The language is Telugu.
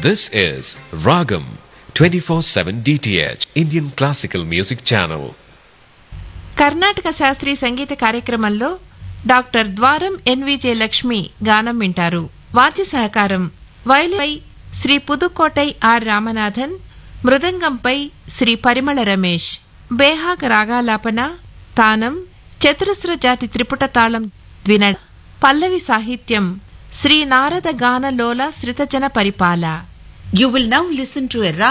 This is Ragam 24/7 DTH Indian Classical Music Channel. Karnataka శాస్త్రీయ సంగీత కార్యక్రమంలో డాక్టర్ ద్వారం ఎన్విజే లక్ష్మి గానం వింటారు వాద్య సహకారం వయలిపై శ్రీ పుదుకోటై ఆర్ రామనాథన్ మృదంగంపై శ్రీ పరిమళ రమేష్ బేహాగ్ రాగాలాపన తానం చతురస్ర జాతి త్రిపుట తాళం ద్విన పల్లవి సాహిత్యం Shri Narada గానలోల శ్రితజన పరిపాల You will now listen to a